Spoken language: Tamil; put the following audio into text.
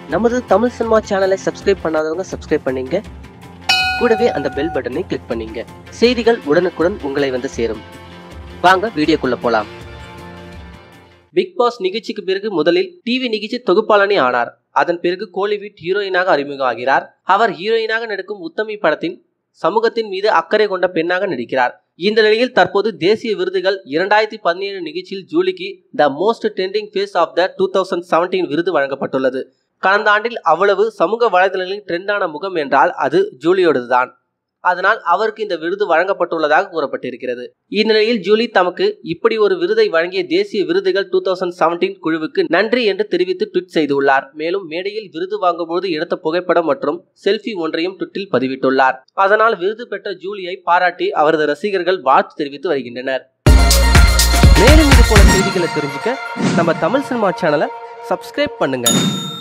நமது தமிழ் சினிமா சேனலை சப்ஸ்கிரைப் பண்ணாதவங்க சப்ஸ்கிரைப் பண்ணீங்க கூடவே அந்த பெல் பட்டனை கிளிக் பண்ணீங்க செய்திகள் உடனுக்குடன் உங்களை வந்து சேரும் வாங்க வீடியோக்குள்ள போலாம் பிக் பாஸ் நிகழ்ச்சிக்கு பிறகு முதலில் டிவி நிகழ்ச்சி தொகுப்பாளனே ஆனார் அதன் பிறகு கோலிவுட் ஹீரோயினாக அறிமுகம் ஆகிறார் அவர் ஹீரோயினாக நடிக்கும் உத்தமி படத்தின் சமூகத்தின் மீது அக்கறை கொண்ட பெண்ணாக நடிக்கிறார் இந்த நிலையில் தற்போது தேசிய விருதுகள் இரண்டாயிரத்தி பதினேழு நிகழ்ச்சியில் ஜூலிக்கு the most trending face of the two thousand seventeen விருது வழங்கப்பட்டுள்ளது கடந்த ஆண்டில் அவ்வளவு சமூக வலைதளங்களில் ட்ரெண்டான முகம் என்றால் அது ஜூலியோடதுதான் அதனால் அவருக்கு இந்த விருது வழங்கப்பட்டுள்ளதாக கூறப்பட்டிருக்கிறது இந்நிலையில் ஜூலி தமக்கு இப்படி ஒரு விருதை வழங்கிய தேசிய விருதுகள் டூ தௌசண்ட் செவன்டீன் குழுவுக்கு நன்றி என்று தெரிவித்து ட்வீட் செய்துள்ளார் மேலும் மேடையில் விருது வாங்கும்போது எடுத்த புகைப்படம் மற்றும் செல்ஃபி ஒன்றையும் ட்விட்டில் பதிவிட்டுள்ளார் அதனால் விருது பெற்ற ஜூலியை பாராட்டி அவரது ரசிகர்கள் வாழ்த்து தெரிவித்து வருகின்றனர் மேலும் இது போல செய்திகளை தெரிஞ்சுக்க நம்ம தமிழ் சினிமா சேனலை சப்ஸ்கிரைப் பண்ணுங்க